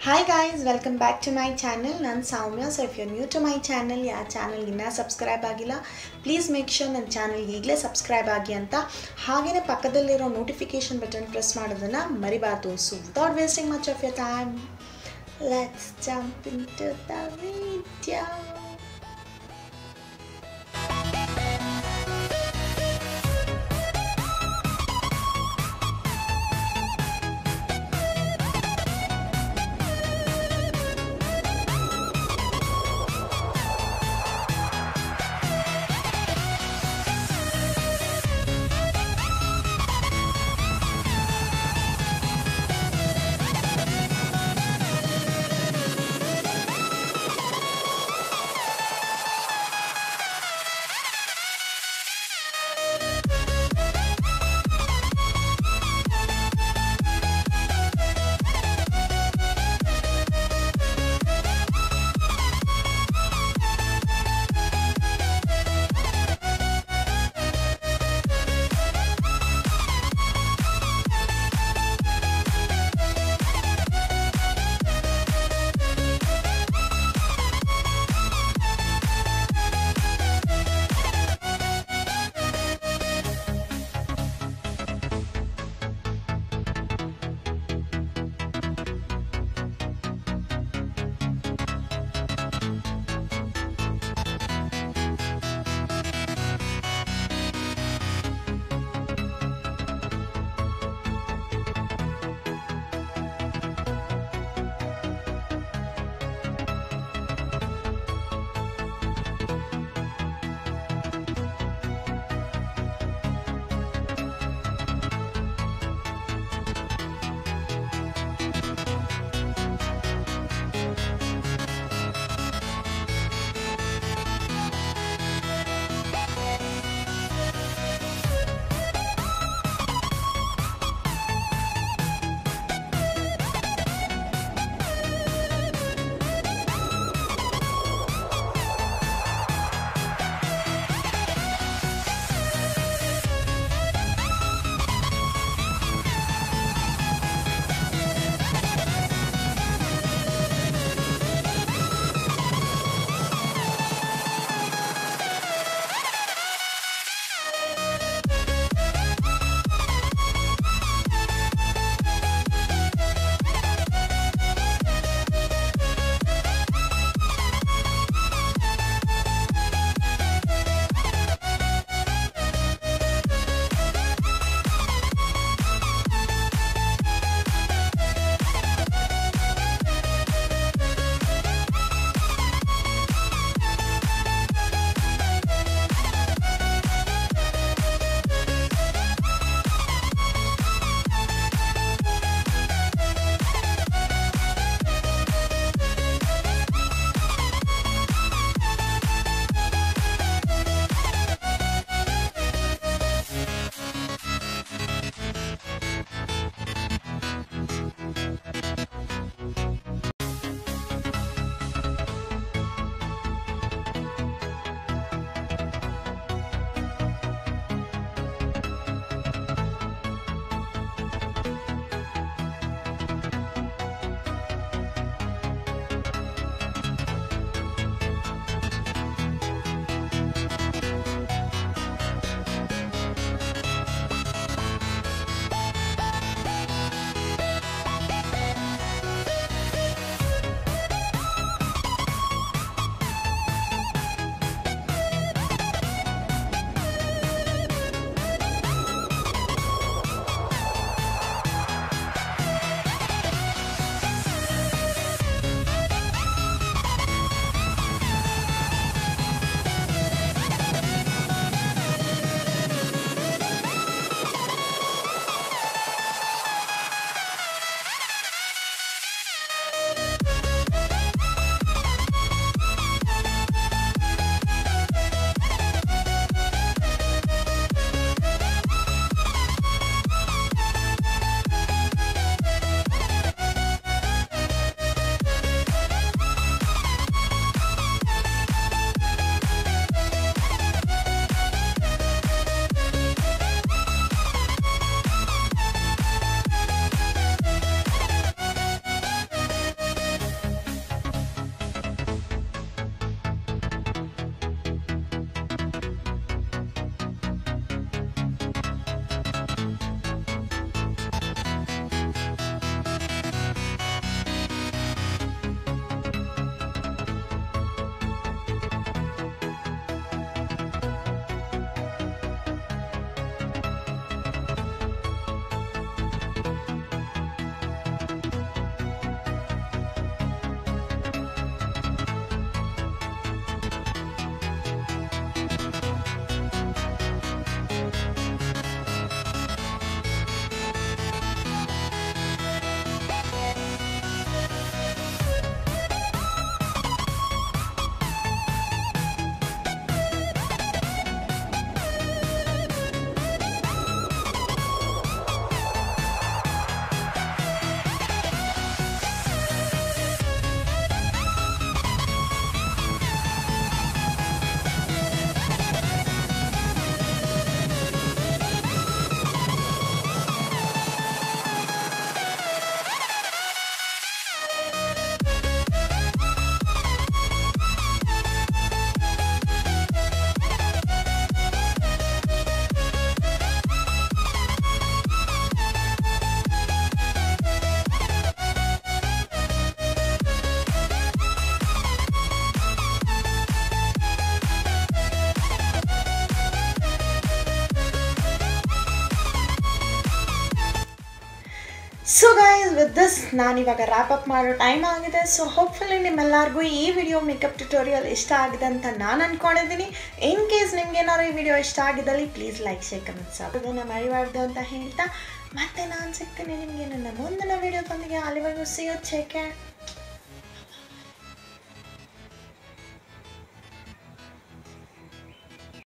hi guys welcome back to my channel ನಾನು Soumya so if you new to my channel ಯಾ channel ಇನ್ನೂ subscribe ಆಗಿಲ್ಲ please make sure ನನ್ನ ಚಾನಲ್ಗೆ ಈಗಲೇ ಸಬ್ಸ್ಕ್ರೈಬ್ ಆಗಿ ಅಂತ ಹಾಗೆಯೇ ಪಕ್ಕದಲ್ಲಿರೋ ನೋಟಿಫಿಕೇಷನ್ ಬಟನ್ ಪ್ರೆಸ್ ಮಾಡೋದನ್ನು ಮರಿಬಾರ್ದು so without wasting much of your time let's jump into the video so guys with this ನಾನು ಇವಾಗ ರ್ಯಾಪ್ ಅಪ್ ಮಾಡೋ ಟೈಮ್ ಆಗಿದೆ ಸೊ ಹೋಪ್ಫುಲಿ ನಿಮ್ಮೆಲ್ಲರಿಗೂ ಈ ವಿಡಿಯೋ ಮೇಕಪ್ ಟ್ಯುಟೋರಿಯಲ್ ಇಷ್ಟ ಆಗಿದೆ ಅಂತ ನಾನು ಅಂದ್ಕೊಂಡಿದ್ದೀನಿ ಇನ್ ಕೇಸ್ ನಿಮ್ಗೆ ಏನಾದ್ರು ಈ ವಿಡಿಯೋ ಇಷ್ಟ ಆಗಿದ್ದಲ್ಲಿ ಪ್ಲೀಸ್ ಲೈಕ್ ಶೇರ್ ಕಮೆಂಟ್ಸ್ ಅದನ್ನು ಮರಿಬಾರ್ದು ಅಂತ ಹೇಳ್ತಾ ಮತ್ತೆ ನಾನು ಸಿಗ್ತೀನಿ ನಿಮಗೆ ನನ್ನ ಮುಂದಿನ ವಿಡಿಯೋದೊಂದಿಗೆ ಅಲ್ಲಿವರೆಗೂ ಸಿ ಯು ಚೇಕ್